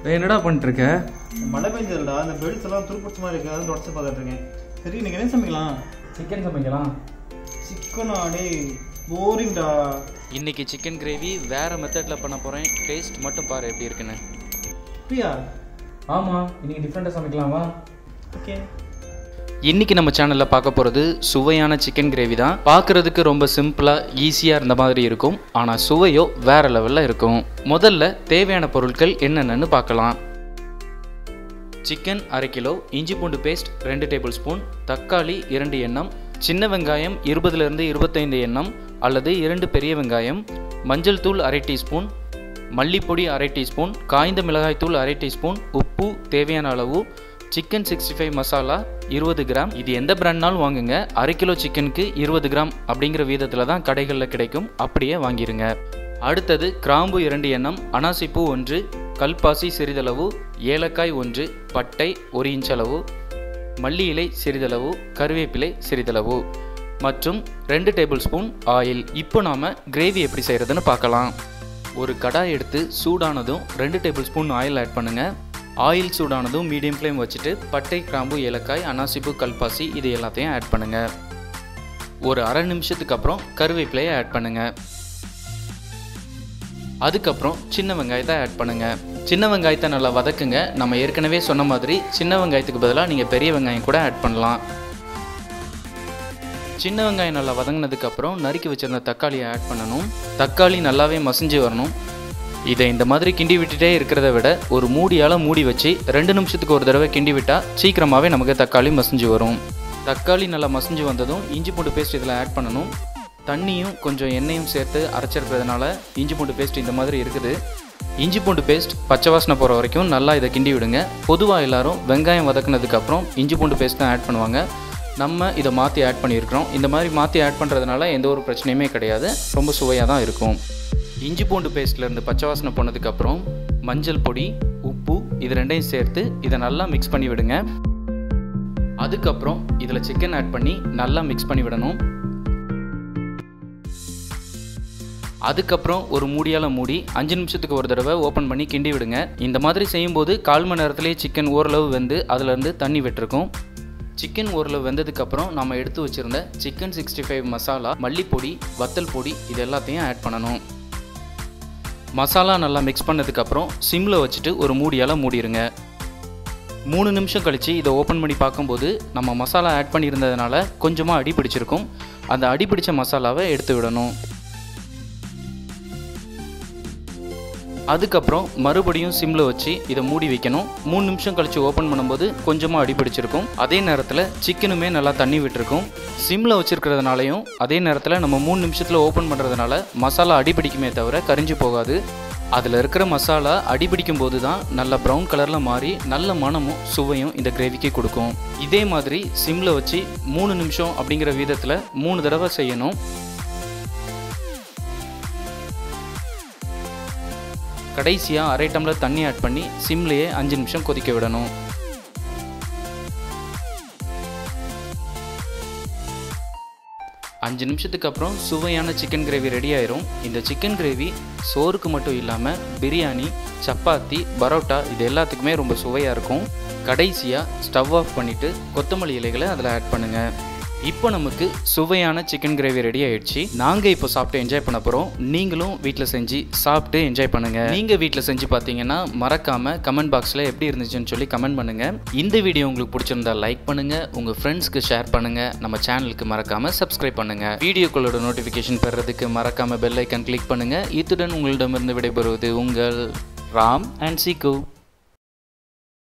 டேய், என்னடா பண்ணிட்டு இருக்க மழை பெஞ்சதுடா அந்த பெல்ட்ஸ் எல்லாம் துருப்பிடிச்ச மாதிரி இருக்கு அதான் தொடச்சு பார்த்துட்டு இருக்கேன் சரி இன்னைக்கு என்ன சமைக்கலாம் சிக்கன் சமைக்கலாம் சிக்கனா டேய் போரிங்டா இன்னைக்கு சிக்கன் கிரேவி வேற மெத்தடில் பண்ண போகிறேன் டேஸ்ட் மட்டும் பாரு எப்படி இருக்குன்னு அப்படியா ஆமாம் இன்னைக்கு டிஃப்ரெண்ட்டாக சமைக்கலாமா ஓகே இன்னைக்கு நம்ம சேனலில் பார்க்க போகிறது சுவையான சிக்கன் கிரேவி தான் பார்க்குறதுக்கு ரொம்ப சிம்பிளாக ஈஸியாக இருந்த மாதிரி இருக்கும் ஆனால் சுவையோ வேற லெவலில் இருக்கும் முதல்ல தேவையான பொருட்கள் என்னென்னு பார்க்கலாம் சிக்கன் அரை கிலோ இஞ்சி பூண்டு பேஸ்ட் ரெண்டு டேபிள் ஸ்பூன் தக்காளி இரண்டு எண்ணம் சின்ன வெங்காயம் இருபதுலேருந்து இருபத்தைந்து எண்ணம் அல்லது இரண்டு பெரிய வெங்காயம் மஞ்சள் தூள் அரை டீஸ்பூன் மல்லிப்பொடி அரை டீஸ்பூன் காய்ந்த மிளகாய் தூள் அரை டீஸ்பூன் உப்பு தேவையான அளவு சிக்கன் சிக்ஸ்டி ஃபைவ் மசாலா இருபது கிராம் இது எந்த பிராண்ட்னாலும் வாங்குங்க அரை கிலோ சிக்கனுக்கு இருபது கிராம் அப்படிங்கிற வீதத்தில் தான் கடைகளில் கிடைக்கும் அப்படியே வாங்கிருங்க அடுத்தது கிராம்பு இரண்டு எண்ணம் அனாசிப்பூ ஒன்று கல்பாசி சிறிதளவு ஏலக்காய் ஒன்று பட்டை ஒரு இன்ச் அளவு மல்லி இலை சிறிதளவு கருவேப்பிலை சிறிதளவு மற்றும் ரெண்டு டேபிள் ஸ்பூன் ஆயில் இப்போ நாம் கிரேவி எப்படி செய்கிறதுன்னு பார்க்கலாம் ஒரு கடாய் எடுத்து சூடானதும் ரெண்டு டேபிள் ஸ்பூன் ஆயில் ஆட் பண்ணுங்கள் ஆயில் சூடானதும் மீடியம் ஃப்ளேம் வச்சுட்டு பட்டை கிராம்பு ஏலக்காய் அனாசிப்பு கல்பாசி இது எல்லாத்தையும் ஆட் பண்ணுங்கள் ஒரு அரை நிமிஷத்துக்கு அப்புறம் கருவேப்பிலையை ஆட் பண்ணுங்கள் அதுக்கப்புறம் சின்ன வெங்காயத்தை ஆட் பண்ணுங்க சின்ன வெங்காயத்தை நல்லா வதக்குங்க நம்ம ஏற்கனவே சொன்ன மாதிரி சின்ன வெங்காயத்துக்கு பதிலாக நீங்கள் பெரிய வெங்காயம் கூட ஆட் பண்ணலாம் சின்ன வெங்காயம் நல்லா வதங்கினதுக்கு அப்புறம் நறுக்கி வச்சிருந்த தக்காளியை ஆட் பண்ணணும் தக்காளி நல்லாவே மசிஞ்சு வரணும் இதை இந்த மாதிரி கிண்டி விட்டுட்டே இருக்கிறத விட ஒரு மூடியால் மூடி வச்சு ரெண்டு நிமிஷத்துக்கு ஒரு தடவை கிண்டி விட்டால் சீக்கிரமாகவே நமக்கு தக்காளி மசிஞ்சு வரும் தக்காளி நல்லா மசிஞ்சு வந்ததும் இஞ்சி பூண்டு பேஸ்ட் இதில் ஆட் பண்ணணும் தண்ணியும் கொஞ்சம் எண்ணெயும் சேர்த்து அரைச்சிருக்கிறதுனால இஞ்சி பூண்டு பேஸ்ட் இந்த மாதிரி இருக்குது இஞ்சி பூண்டு பேஸ்ட் பச்சை வாசனை போகிற வரைக்கும் நல்லா இதை கிண்டி விடுங்க பொதுவாக எல்லாரும் வெங்காயம் வதக்குனதுக்கப்புறம் இஞ்சி பூண்டு பேஸ்ட் தான் ஆட் பண்ணுவாங்க நம்ம இதை மாற்றி ஆட் பண்ணியிருக்கிறோம் இந்த மாதிரி மாற்றி ஆட் பண்ணுறதுனால எந்த ஒரு பிரச்சனையுமே கிடையாது ரொம்ப சுவையாக தான் இருக்கும் இஞ்சி பூண்டு பேஸ்ட்லேருந்து பச்சை வாசனை போனதுக்கப்புறம் மஞ்சள் பொடி உப்பு இது ரெண்டையும் சேர்த்து இதை நல்லா மிக்ஸ் பண்ணி விடுங்க அதுக்கப்புறம் இதில் சிக்கன் ஆட் பண்ணி நல்லா மிக்ஸ் பண்ணி விடணும் அதுக்கப்புறம் ஒரு மூடியால் மூடி அஞ்சு நிமிஷத்துக்கு ஒரு தடவை ஓப்பன் பண்ணி கிண்டி விடுங்க இந்த மாதிரி செய்யும்போது கால் மணி நேரத்துலேயே சிக்கன் ஓரளவு வெந்து அதுலேருந்து தண்ணி விட்டுருக்கும் சிக்கன் ஓரளவு வெந்ததுக்கப்புறம் நம்ம எடுத்து வச்சுருந்த சிக்கன் சிக்ஸ்டி ஃபைவ் மசாலா மல்லிப்பொடி வத்தல் பொடி இது எல்லாத்தையும் ஆட் பண்ணணும் மசாலா நல்லா மிக்ஸ் பண்ணதுக்கப்புறம் சிம்மில் வச்சுட்டு ஒரு மூடியால் மூடிடுங்க மூணு நிமிஷம் கழித்து இதை ஓப்பன் பண்ணி பார்க்கும்போது நம்ம மசாலா ஆட் பண்ணியிருந்ததுனால கொஞ்சமாக அடி பிடிச்சிருக்கும் அந்த அடி பிடிச்ச மசாலாவை எடுத்து விடணும் அதுக்கப்புறம் மறுபடியும் சிம்மில் வச்சு இதை மூடி வைக்கணும் மூணு நிமிஷம் கழித்து ஓப்பன் பண்ணும்போது கொஞ்சமாக அடி பிடிச்சிருக்கும் அதே நேரத்தில் சிக்கனுமே நல்லா தண்ணி விட்டுருக்கும் சிம்மில் வச்சுருக்கிறதுனாலையும் அதே நேரத்தில் நம்ம மூணு நிமிஷத்தில் ஓப்பன் பண்ணுறதுனால மசாலா அடி பிடிக்குமே தவிர கரிஞ்சு போகாது அதில் இருக்கிற மசாலா அடி பிடிக்கும் போது தான் நல்ல ப்ரௌன் கலரில் மாறி நல்ல மணமும் சுவையும் இந்த கிரேவிக்கு கொடுக்கும் இதே மாதிரி சிம்மில் வச்சு மூணு நிமிஷம் அப்படிங்கிற விதத்தில் மூணு தடவை செய்யணும் கடைசியாக அரை டம்ளர் தண்ணி ஆட் பண்ணி சிம்லேயே அஞ்சு நிமிஷம் கொதிக்க விடணும் அஞ்சு நிமிஷத்துக்கு அப்புறம் சுவையான சிக்கன் கிரேவி ரெடி ஆயிரும் இந்த சிக்கன் கிரேவி சோறுக்கு மட்டும் இல்லாமல் பிரியாணி சப்பாத்தி பரோட்டா இது எல்லாத்துக்குமே ரொம்ப சுவையாக இருக்கும் கடைசியாக ஸ்டவ் ஆஃப் பண்ணிவிட்டு கொத்தமல்லி இலைகளை அதில் ஆட் பண்ணுங்கள் இப்போ நமக்கு சுவையான சிக்கன் கிரேவி ரெடி ஆயிடுச்சு நாங்கள் இப்போ சாப்பிட்டு என்ஜாய் பண்ண போகிறோம் நீங்களும் வீட்டில் செஞ்சு சாப்பிட்டு என்ஜாய் பண்ணுங்கள் நீங்கள் வீட்டில் செஞ்சு பார்த்தீங்கன்னா மறக்காமல் கமெண்ட் பாக்ஸில் எப்படி இருந்துச்சுன்னு சொல்லி கமெண்ட் பண்ணுங்கள் இந்த வீடியோ உங்களுக்கு பிடிச்சிருந்தா லைக் பண்ணுங்கள் உங்கள் ஃப்ரெண்ட்ஸ்க்கு ஷேர் பண்ணுங்கள் நம்ம சேனலுக்கு மறக்காமல் சப்ஸ்கிரைப் பண்ணுங்கள் வீடியோக்களோட நோட்டிஃபிகேஷன் பெறதுக்கு மறக்காமல் பெல் ஐக்கன் கிளிக் பண்ணுங்கள் இத்துடன் உங்களிடமிருந்து விடைபெறுவது உங்கள் ராம் அண்ட் சிக்கு